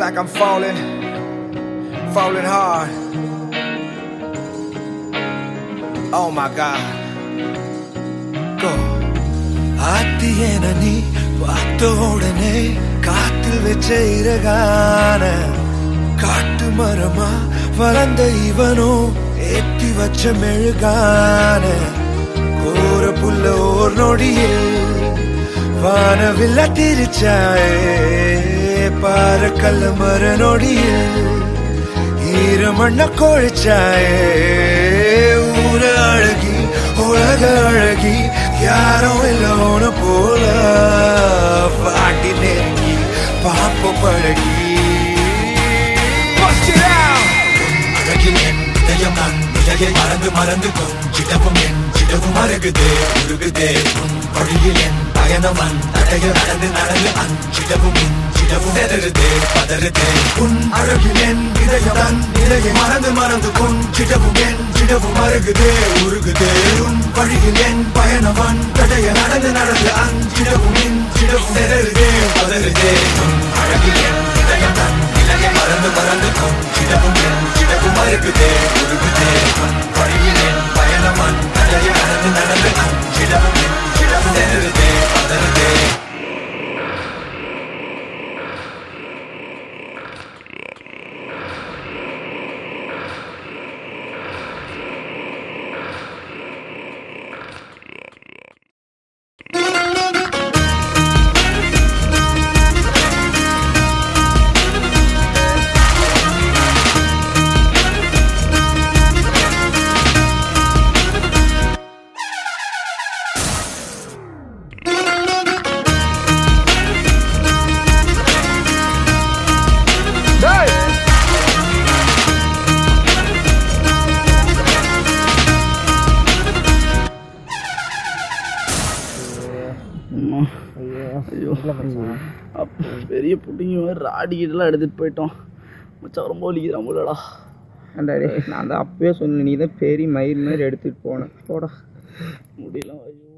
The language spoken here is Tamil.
like I'm falling, falling hard. Oh my God. Go. ஆத்தியன நீ பார்த்த உடனே காத்தில் வச்ச இறகான காட்டு மரமா வளர்ந்த இவனோ ஏத்தி வச்ச மெழுகான கோர புல்ல ஓர் நொடியில் வானவில்ல திரிச்சாயே பாறக்கல்ல மர நொடியில் ஈரமண்ண கொழிச்சாயே ஊர அழகி உலக அழகி யாரும் இல்லோன போல பாட்டி நெருங்கி பாப்ப பழகி Bust it out. அழகில் என் இதயம் நான் நிலையை மறந்து மறந்து கொஞ்சிடவும் என் சிடவும் அருகுதே உருகுதே உன் வழியில் என் பயணவன் தடைய நடந்து நடந்து அஞ்சிடவும் இஞ்சிடவும் செதறுதே பதறுதே உன் அழகில் என் இதயம் தன் நிலையை மறந்து மறந்து கொஞ்சிடவும் என் சிடவும் அருகுதே உருகுதே உன் வழியில் என் பயணவன் தடைய நடந்து நடந்து அஞ்சிடவும் இஞ்சிடவும் செதறுதே பதறுதே உன் அழகில் என் இதயம் தன் நிலையை மறந்து மறந்து கொஞ்சிடவும் என் சிடவும் அருகுதே உருகுதே உன் வழியில் என் பயணவன் தடைய நடந்து நடந்து அஞ்சிடவும் இஞ்சிடவும் செதறுதே பதறுதே ஐயோ அப்ப பெரிய புட்டிங்க மாதிரி ராடிக்கிட்டலாம் எடுத்துகிட்டு போயிட்டோம் மச்சான் ரொம்ப வலிக்கிறான் போலடா ஏன்டா டேய், நான் தான் அப்பவே சொன்னேன் நீ தான் பெரிய மயில் மாதிரி எடுத்துட்டு போனேன் போடா முடியல ஐயோ